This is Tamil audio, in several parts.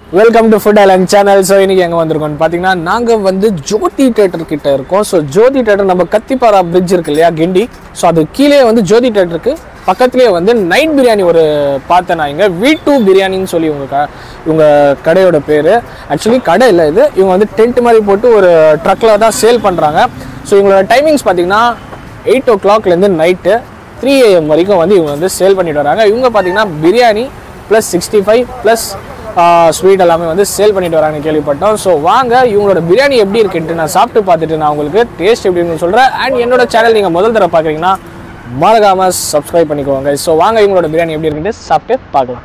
Welcome to food island channel so இன்னைக்கு எங்கே வந்திருக்கோம்னு பார்த்தீங்கன்னா நாங்கள் வந்து ஜோதி தேட்டர் கிட்ட இருக்கோம் ஸோ ஜோதி தேட்டர் நம்ம கத்திப்பாரா பிரிட்ஜ் இருக்கு இல்லையா கிண்டி ஸோ அது கீழே வந்து ஜோதி தேட்டருக்கு பக்கத்துலேயே வந்து நைட் பிரியாணி ஒரு பார்த்தேன் நான் இங்கே வி டூ பிரியாணின்னு சொல்லி இவங்க க இவங்க கடையோட பேர் ஆக்சுவலி கடை இல்லை இது இவங்க வந்து டென்ட் மாதிரி போட்டு ஒரு ட்ரக்கில் தான் சேல் பண்ணுறாங்க ஸோ இவங்களோட டைமிங்ஸ் பார்த்தீங்கன்னா எயிட் ஓ கிளாக்லேருந்து நைட்டு த்ரீ ஏஎம் வரைக்கும் வந்து இவங்க வந்து சேல் பண்ணிட்டு வராங்க இவங்க பார்த்தீங்கன்னா biryani plus sixty five plus sweet எல்லாமே வந்து சேல் பண்ணிட்டு வராங்கன்னு கேள்விப்பட்டோம் ஸோ வாங்க இவங்களோட பிரியாணி எப்படி இருக்குன்ட்டு நான் சாப்பிட்டு பார்த்துட்டு நான் உங்களுக்கு டேஸ்ட் எப்படி இருக்குன்னு சொல்கிறேன் அண்ட் என்னோட சேனல் நீங்கள் முதல் தடவை பார்க்குறீங்கன்னா மறக்காமல் சப்ஸ்கிரைப் பண்ணிக்கோங்க ஸோ வாங்க இவங்களோட பிரியாணி எப்படி இருக்குன்ட்டு சாப்பிட்டு பார்க்கலாம்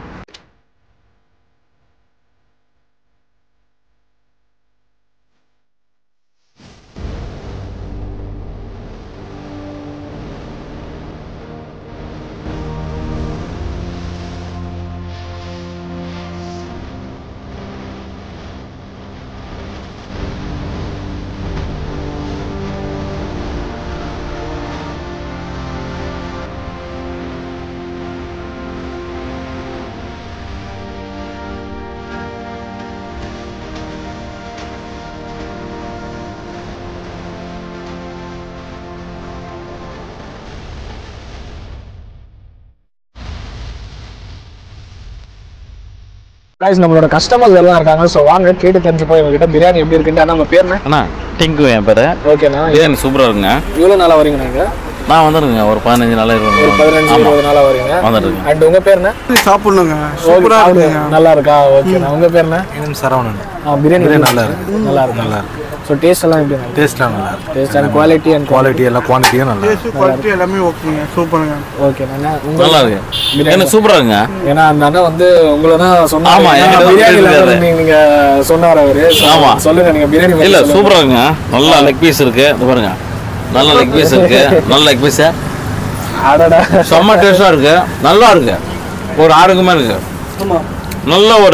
கைஸ் நம்மளோட கஸ்டமர்ஸ் எல்லாம் இருக்காங்க ஸோ வாங்க கேட்டு தெரிஞ்சு போய் இவங்ககிட்ட பிரியாணி எப்படி இருக்குன்ட்டு நம்ம பேர் என்ன அண்ணா டிங்கு என் பேர் ஓகேண்ணா பிரியாணி சூப்பராக இருக்குங்க இவ்வளோ நாளாக வரீங்க நீங்கள் நான் வந்துருங்க ஒரு பதினஞ்சு நாளாக ஒரு இருக்கேன் பதினஞ்சு இருபது நாளாக வரீங்க வந்துருங்க அண்ட் உங்கள் பேர் என்ன சாப்பிடணுங்க ஓகே, சூப்பரா சாப்பிடுங்க. இருக்குங்க நல்லா இருக்கா ஓகே உங்க பேர் என்ன எனக்கு சரவணன் ஆ, பிரியாணி பிரியாணி நல்லா நல்லா இருக்கு நல்லா இருக்கு நல்லா இருக்கு ஸோ டேஸ்ட் எல்லாம் எப்படி இருக்கு டேஸ்ட்லாம் நல்லா இருக்கு taste and quality and quality எல்லாம் குவான்டிட்டியும் நல்லா இருக்கு குவாலிட்டி எல்லாமே ஓகேங்க சூப்பருங்க ஓகே நான் உங்க நல்லா இருக்கு எனக்கு சூப்பராக இருக்குங்க ஏன்னா அந்த அண்ணன் வந்து உங்களை தான் சொன்னாங்க ஆமா, ஏன்னா என்கிட்ட பிரியாணி வந்து level இருக்காரு. நீங்க சொன்னார் அவரு So, ஆமா. சொல்லுங்க நீங்க பிரியாணி பத்தி இல்லை சொல்லுங்க. சூப்பராக இருக்குங்க நல்ல லெக் பீஸ் இருக்கு இது பாருங்க நல்ல லெக் பீஸ் இருக்கு நல்ல லெக் பீஸ் அடடா செம்ம டேஸ்டாக இருக்கு நல்லா இருக்கு ஒரு ஆரோக்கியமாக இருக்கு நல்ல ஒரு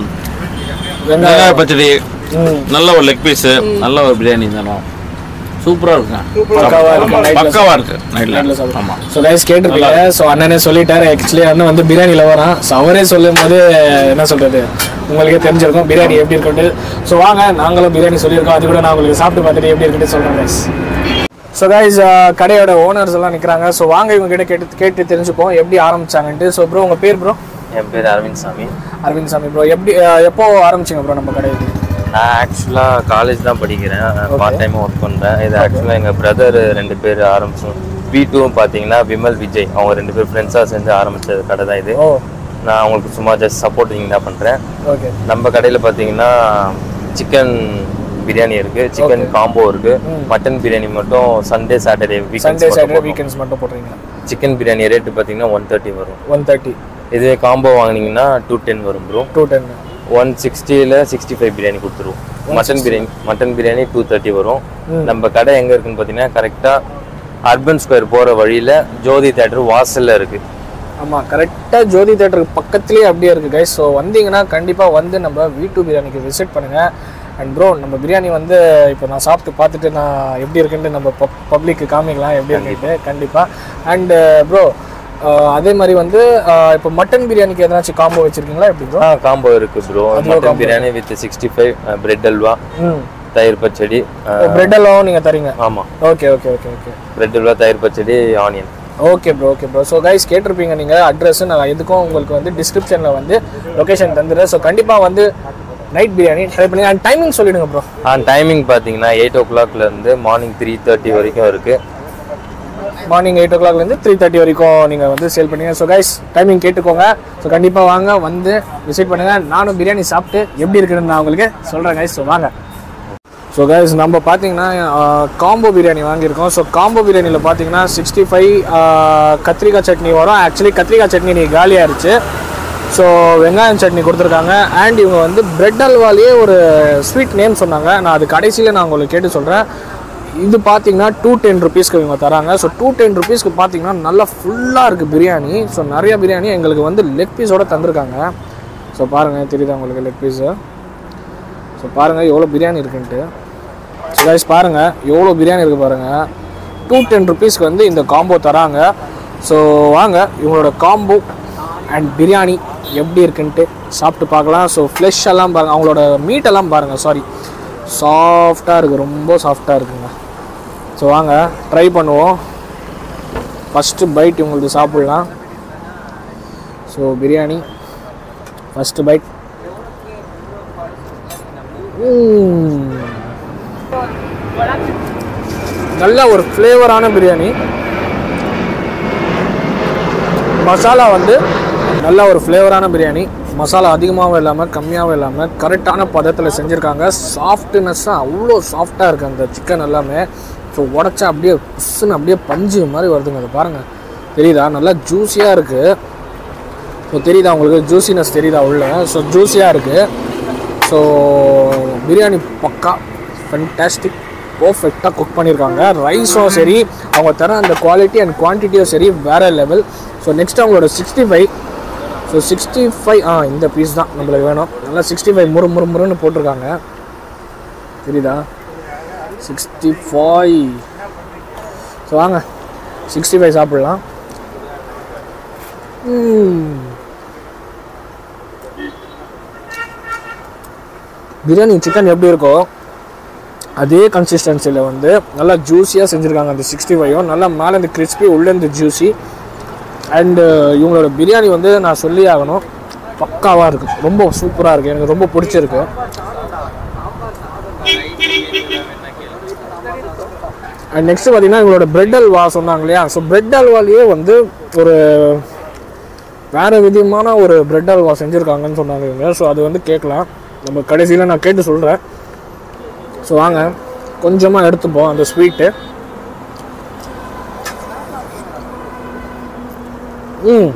வெங்காயம் வெங்காய பச்சடி ம். நல்ல ஒரு லெக் பீஸ் நல்ல ஒரு பிரியாணி தானே சூப்பராக இருக்குங்க பக்காவா இருக்கு. Nightல பக்காவா இருக்கு நைட்ல நைட்டில் சாப்பிடு. ஆமாம் ஸோ கைஸ் கேட்டிருப்பீங்க ஸோ அண்ணனே சொல்லிட்டாரு ஆக்சுவலி அண்ணன் வந்து பிரியாணியில் வரான் ஸோ அவரே சொல்லும் போது என்ன சொல்றது உங்களுக்கே தெரிஞ்சிருக்கும் பிரியாணி எப்படி இருக்குன்ட்டு ஸோ வாங்க நாங்களும் பிரியாணி சொல்லியிருக்கோம் அது கூட நான் உங்களுக்கு சாப்பிட்டு பார்த்துட்டு எப்படி இருக்குன்னு சொல்கிறேன் கைஸ் ஸோ கைஸ் கடையோட ஓனர்ஸ் எல்லாம் நிற்கிறாங்க ஸோ வாங்க இவங்க கிட்ட கேட்டு கேட்டு தெரிஞ்சுப்போம் எப்படி ஆரம்பிச்சாங்கன்ட்டு ஸோ ப்ரோ உங்கள் பேர் ப்ரோ என் பேர் அரவிந்த் சாமி அரவிந்த் சாமி ப்ரோ எப்படி அஹ், எப்போ ஆரம்பிச்சிங்க ப்ரோ நம்ம கடைக்கு நான் ஆக்சுவலாக காலேஜ் தான் படிக்கிறேன் பார்ட் டைமாக ஒர்க் பண்ணுறேன் இது ஆக்சுவலாக எங்கள் பிரதர் ரெண்டு பேர் ஆரம்பிச்சோம் பி டூவும் பார்த்தீங்கன்னா விமல் விஜய் அவங்க ரெண்டு பேர் ஃப்ரெண்ட்ஸாக சேர்ந்து ஆரம்பிச்ச கடை தான் இது ஓ நான் அவங்களுக்கு சும்மா ஜஸ்ட் சப்போர்ட்டிங் தான் பண்ணுறேன் ஓகே நம்ம கடையில் பார்த்தீங்கன்னா சிக்கன் பிரியாணி இருக்கு சிக்கன் காம்போ இருக்கு மட்டன் பிரியாணி மட்டும் Sunday Saturday Sunday Saturday weekends weekends மட்டும் போடுறீங்க சிக்கன் பிரியாணி ரேட்டு பார்த்தீங்கன்னா ஒன் தேர்ட்டி வரும் ஒன் தேர்ட்டி இதுவே காம்போ வாங்குனீங்கன்னா டூ டென் வரும் ப்ரோ டூ டென் ஒன் சிக்ஸ்டியில் சிக்ஸ்டி ஃபைவ் பிரியாணி கொடுத்துருவோம் mutton biryani mutton biryani two thirty வரும் நம்ம கடை எங்கே இருக்குன்னு பார்த்தீங்கன்னா கரெக்டாக அர்பன் ஸ்கொயர் போகிற வழியில் ஜோதி தேட்டர் வாசலில் இருக்குது ஆமாம் கரெக்டாக ஜோதி தேட்டருக்கு பக்கத்துலேயே அப்படியே இருக்குது கைஸ் ஸோ வந்தீங்கன்னா கண்டிப்பாக வந்து நம்ம வீட்டு பிரியாணிக்கு விசிட் பண்ணுங்கள் அண்ட் ப்ரோ நம்ம பிரியாணி வந்து இப்போ நான் சாப்பிட்டு பார்த்துட்டு நான் எப்படி இருக்குன்ட்டு நம்ம பப்ளிக்கு காமிக்கலாம் எப்படி இருக்குன்ட்டு கண்டிப்பாக அண்டு ப்ரோ அதே மாதிரி வந்து அஹ், இப்போ மட்டன் பிரியாணிக்கு எதனாச்சும் காம்போ வச்சுருக்கீங்களா எப்படி ப்ரோ ஆ காம்போ இருக்குது bro mutton biryani with sixty five bread halwa ம் தயிர் பச்சடி பிரெட் எல்லாம் நீங்கள் தரீங்க ஆமாம் okay okay okay okay bread halwa தயிர் பச்சடி onion okay bro okay bro so guys கேட்டிருப்பீங்க நீங்கள் அட்ரஸ் நான் எதுக்கும் உங்களுக்கு வந்து டிஸ்கிரிப்ஷனில் வந்து லொகேஷன் தந்துடுறேன் ஸோ கண்டிப்பாக வந்து நைட் பிரியாணி ட்ரை பண்ணி அண்ட் டைமிங் சொல்லிடுங்க ப்ரோ ஆ டைமிங் பார்த்தீங்கன்னா எயிட் ஓ கிளாக்லேருந்து மார்னிங் த்ரீ தேர்ட்டி வரைக்கும் இருக்குது மார்னிங் எயிட் ஓ கிளாக்லேருந்து த்ரீ தேர்ட்டி வரைக்கும் நீங்கள் வந்து சேல் பண்ணுங்க ஸோ கைஸ் டைமிங் கேட்டுக்கோங்க ஸோ கண்டிப்பாக வாங்க வந்து விசிட் பண்ணுங்கள் நானும் பிரியாணி சாப்பிட்டு எப்படி இருக்குன்னு நான் உங்களுக்கு சொல்கிறேன் கைஸ் ஸோ வாங்க ஸோ கைஸ் நம்ம பார்த்தீங்கன்னா காம்போ பிரியாணி வாங்கியிருக்கோம் ஸோ காம்போ பிரியாணியில் பார்த்தீங்கன்னா சிக்ஸ்டி ஃபைவ் கத்திரிக்காய் சட்னி வரும் ஆக்சுவலி கத்திரிக்காய் சட்னி நீ காலியாகிடுச்சு ஸோ வெங்காயம் சட்னி கொடுத்துருக்காங்க அண்ட் இவங்க வந்து பிரெட் அல்வாலேயே ஒரு ஸ்வீட் நேம் சொன்னாங்க நான் அது கடைசியில் நான் உங்களுக்கு கேட்டு சொல்கிறேன் இது பார்த்தீங்கன்னா டூ டென் ருபீஸ்க்கு இவங்க தராங்க ஸோ டூ டென் ருபீஸ்க்கு பார்த்தீங்கன்னா நல்லா ஃபுல்லாக இருக்குது பிரியாணி ஸோ நிறைய பிரியாணி எங்களுக்கு வந்து லெக் பீஸோட தந்திருக்காங்க ஸோ பாருங்கள் தெரியுதா உங்களுக்கு லெக் பீஸு ஸோ பாருங்கள் எவ்வளோ பிரியாணி இருக்குன்ட்டு ஸோ கைஸ் பாருங்கள் எவ்வளோ பிரியாணி இருக்குது பாருங்கள் டூ டென் ருபீஸ்க்கு வந்து இந்த காம்போ தராங்க ஸோ வாங்க இவங்களோட காம்போ அண்ட் பிரியாணி எப்படி இருக்குன்ட்டு சாப்பிட்டு பார்க்கலாம் ஸோ ஃப்ளெஷ் எல்லாம் பாருங்கள் அவங்களோட மீட் எல்லாம் பாருங்கள் சாரி சாஃப்டாக இருக்குது ரொம்ப சாஃப்டாக இருக்குங்க ஸோ வாங்க ட்ரை பண்ணுவோம் ஃபஸ்ட்டு பைட் உங்களுக்கு சாப்பிட்லாம் ஸோ பிரியாணி ஃபஸ்ட்டு பைட் நல்ல ஒரு ஃப்ளேவரான பிரியாணி மசாலா வந்து நல்ல ஒரு ஃப்ளேவரான பிரியாணி மசாலா அதிகமாகவும் இல்லாமல் கம்மியாகவும் இல்லாமல் கரெக்டான பதத்தில் செஞ்சுருக்காங்க சாஃப்ட்னஸ்ஸாக அவ்வளோ சாஃப்டாக இருக்குது அந்த சிக்கன் எல்லாமே ஸோ உடச்சா அப்படியே புஷ்ஷுன்னு அப்படியே பஞ்சு மாதிரி வருதுங்க அது பாருங்கள் தெரியுதா நல்லா ஜூஸியாக இருக்குது ஸோ தெரியுதா உங்களுக்கு ஜூசினஸ் தெரியுதா உள்ள ஸோ ஜூஸியாக இருக்குது ஸோ பிரியாணி பக்கா ஃபென்டாஸ்டிக் பர்ஃபெக்டாக குக் பண்ணியிருக்காங்க ரைஸும் சரி அவங்க தர அந்த குவாலிட்டி அண்ட் குவான்டிட்டியும் சரி வேறு லெவல் ஸோ நெக்ஸ்ட் அவங்களோட sixty five so sixty five ஆ இந்த பீஸ் தான் நம்மளுக்கு வேணும் நல்லா சிக்ஸ்டி ஃபைவ் முறு முறு முறுன்னு போட்டிருக்காங்க தெரியுதா சிக்ஸ்டி ஃபைவ் ஸோ வாங்க சிக்ஸ்டி ஃபைவ் சாப்பிட்லாம் பிரியாணி சிக்கன் எப்படி இருக்கோ அதே கன்சிஸ்டன்சியில் வந்து நல்லா ஜூஸியாக செஞ்சுருக்காங்க அந்த சிக்ஸ்டி ஃபைவும் நல்லா மேலே இந்த கிறிஸ்பி உள்ளே இந்த ஜூஸி அண்டு இவங்களோட பிரியாணி வந்து நான் சொல்லி ஆகணும் பக்காவாக இருக்குது ரொம்ப சூப்பராக இருக்குது எனக்கு ரொம்ப பிடிச்சிருக்கு அண்ட் நெக்ஸ்ட் பார்த்தீங்கன்னா இவங்களோட பிரெட் அல்வா சொன்னாங்க இல்லையா ஸோ பிரெட் அல்வாலேயே வந்து ஒரு வேறு விதமான ஒரு பிரெட் அல்வா செஞ்சுருக்காங்கன்னு சொன்னாங்க இவங்க ஸோ அது வந்து கேட்கலாம் நம்ம கடைசியில் நான் கேட்டு சொல்கிறேன் ஸோ வாங்க கொஞ்சமாக எடுத்துப்போம் அந்த ஸ்வீட்டு ம்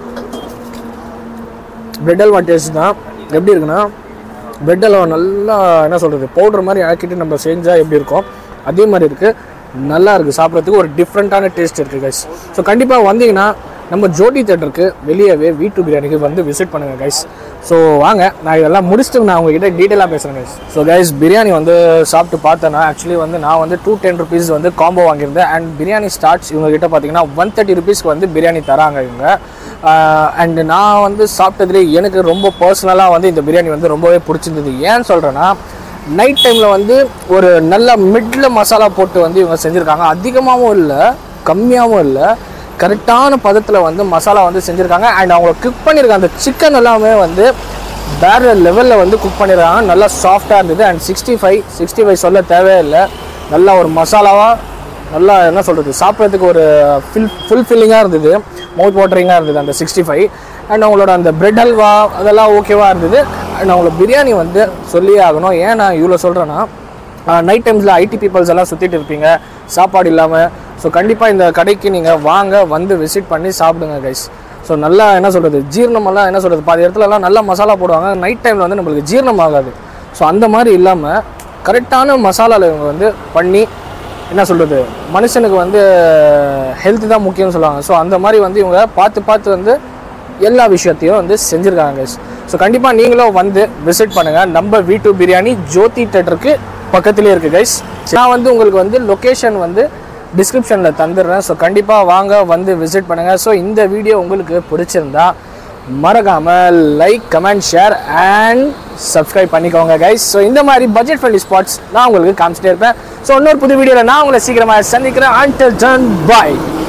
பிரெட் அல்வா டேஸ்ட் தான் எப்படி இருக்குன்னா பிரெட் அல்வா நல்லா என்ன சொல்கிறது பவுடர் மாதிரி ஆக்கிட்டு நம்ம செஞ்சால் எப்படி இருக்கும் அதே மாதிரி இருக்குது நல்லா இருக்குது சாப்பிட்றதுக்கு ஒரு டிஃப்ரெண்ட்டான டேஸ்ட் இருக்குது கைஸ் ஸோ கண்டிப்பாக வந்தீங்கன்னா நம்ம ஜோடி தேட்டருக்கு வெளியவே வீட்டு பிரியாணிக்கு வந்து விசிட் பண்ணுங்கள் கைஸ் ஸோ வாங்க நான் இதெல்லாம் முடிச்சுட்டு நான் உங்ககிட்ட டீட்டெயிலாக பேசுகிறேன் கைஸ் ஸோ கைஸ் பிரியாணி வந்து சாப்பிட்டு பார்த்தேன்னா ஆக்சுவலி வந்து நான் வந்து டூ டென் ருபீஸ் வந்து காம்போ வாங்கியிருந்தேன் அண்ட் பிரியாணி ஸ்டார்ட்ஸ் இவங்க கிட்ட பார்த்தீங்கன்னா ஒன் தேர்ட்டி ருபீஸ்க்கு வந்து பிரியாணி தராங்க இவங்க அண்ட் நான் வந்து சாப்பிட்டதுலேயே எனக்கு ரொம்ப பர்சனலாக வந்து இந்த பிரியாணி வந்து ரொம்பவே பிடிச்சிருந்தது ஏன்னு சொல்கிறேன்னா நைட் டைமில் வந்து ஒரு நல்ல மிடில் மசாலா போட்டு வந்து இவங்க செஞ்சுருக்காங்க அதிகமாகவும் இல்லை கம்மியாகவும் இல்லை கரெக்டான பதத்தில் வந்து மசாலா வந்து செஞ்சுருக்காங்க அண்ட் அவங்க குக் பண்ணியிருக்காங்க அந்த சிக்கன் எல்லாமே வந்து வேறு லெவலில் வந்து குக் பண்ணியிருக்காங்க நல்லா சாஃப்டாக இருந்தது and sixty five sixty five சொல்ல தேவையில்லை நல்லா ஒரு மசாலாவாக நல்லா என்ன சொல்கிறது சாப்பிட்றதுக்கு ஒரு ஃபில் ஃபுல்ஃபில்லிங்காக இருந்தது மவுத் வாட்டரிங்காக இருந்தது அந்த சிக்ஸ்டி ஃபைவ் அண்ட் அவங்களோட அந்த பிரெட் ஹல்வா அதெல்லாம் ஓகேவாக இருந்தது அண்ட் அவங்களோட பிரியாணி வந்து சொல்லியே ஆகணும் ஏன் நான் இவ்வளோ சொல்கிறேன்னா நைட் டைம்ஸில் ஐடி பீப்புள்ஸ் எல்லாம் சுற்றிட்டு இருப்பீங்க சாப்பாடு இல்லாமல் ஸோ கண்டிப்பாக இந்த கடைக்கு நீங்கள் வாங்க வந்து விசிட் பண்ணி சாப்பிடுங்க கைஸ் ஸோ நல்லா என்ன சொல்கிறது ஜீரணமெல்லாம் என்ன சொல்கிறது பாதி இடத்துலலாம் நல்லா மசாலா போடுவாங்க நைட் டைமில் வந்து நம்மளுக்கு ஜீரணம் ஆகாது ஸோ அந்த மாதிரி இல்லாமல் கரெக்டான மசாலாவில் இவங்க வந்து பண்ணி என்ன சொல்கிறது மனுஷனுக்கு வந்து ஹெல்த் தான் முக்கியம்னு சொல்லுவாங்க ஸோ அந்த மாதிரி வந்து இவங்க பார்த்து பார்த்து வந்து எல்லா விஷயத்தையும் வந்து செஞ்சுருக்காங்க கைஸ் ஸோ கண்டிப்பாக நீங்களும் வந்து விசிட் பண்ணுங்கள் நம்ம வீட்டு பிரியாணி ஜோதி தேட்டருக்கு பக்கத்துலேயே இருக்குது கைஸ் நான் வந்து உங்களுக்கு வந்து லொக்கேஷன் வந்து டிஸ்கிரிப்ஷனில் தந்துடுறேன் ஸோ கண்டிப்பாக வாங்க வந்து விசிட் பண்ணுங்கள் ஸோ இந்த வீடியோ உங்களுக்கு பிடிச்சிருந்தா மறக்காமல் like comment share and subscribe பண்ணிக்கோங்க கைஸ் ஸோ இந்த மாதிரி பட்ஜெட் ஃப்ரெண்ட்லி ஸ்பாட்ஸ் நான் உங்களுக்கு காமிச்சிட்டே இருப்பேன் ஸோ இன்னொரு புது வீடியோவில் நான் உங்களை சீக்கிரமாக சந்திக்கிறேன் அன்டில் டன் பாய்